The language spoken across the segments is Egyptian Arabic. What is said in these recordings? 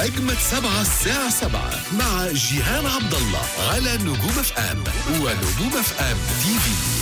أجمد سبعة الساعة سبعة مع جيهان عبد الله على نجوم اف ام ونجوم اف ام تي في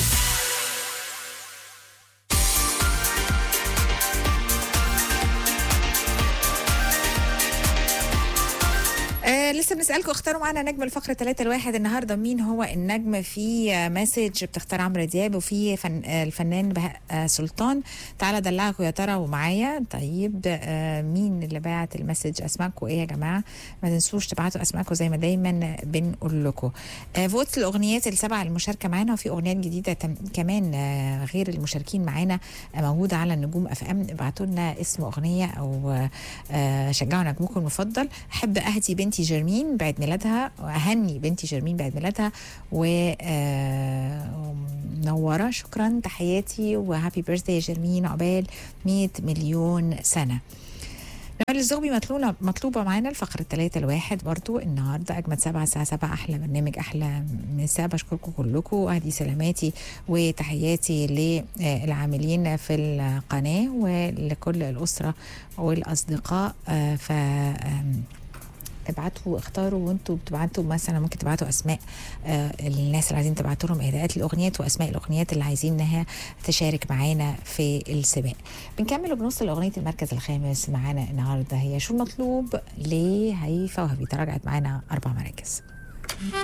آه لسه بنسألكم اختاروا معانا نجم الفقرة 3 الواحد النهارده مين هو النجم في آه، مسج بتختار عمرو دياب وفي فن آه الفنان بهاء آه سلطان تعالى دلعكم يا ترى ومعايا طيب آه مين اللي بعت المسج اسمائكم ايه يا جماعة ما تنسوش تبعتوا اسمائكم زي ما دايما بنقول لكم آه فوت الاغنيات السبعة المشاركة معانا وفي اغنيات جديدة تم كمان آه غير المشاركين معانا آه موجودة على النجوم اف ام ابعتوا لنا اسم اغنية او آه آه شجعوا نجمكم المفضل احب اهدي بنتي جرمين بعد ميلادها واهني بنتي جرمين بعد ميلادها و آه، منوره شكرا تحياتي وهابي بيرثدي يا جرمين عقبال 100 مليون سنه نوال الزغبي مطلوبة مطلوبة معانا الفقرة الثلاثة الواحد برضو النهاردة أجمد سبعة الساعة سبعة أحلى برنامج أحلى مساء بشكركم كلكم وأهدي سلاماتي وتحياتي للعاملين في القناة ولكل الأسرة والأصدقاء آه، ف آم، ابعتوا اختاروا وانتوا بتبعتوا مثلا ممكن تبعتوا اسماء آه الناس اللي عايزين تبعتوا لهم اهداءات الاغنيات واسماء الاغنيات اللي عايزين انها تشارك معانا في السباق بنكمل وبنوصل لاغنيه المركز الخامس معانا النهارده هي شو المطلوب لهيفا وهبي تراجعت معانا اربع مراكز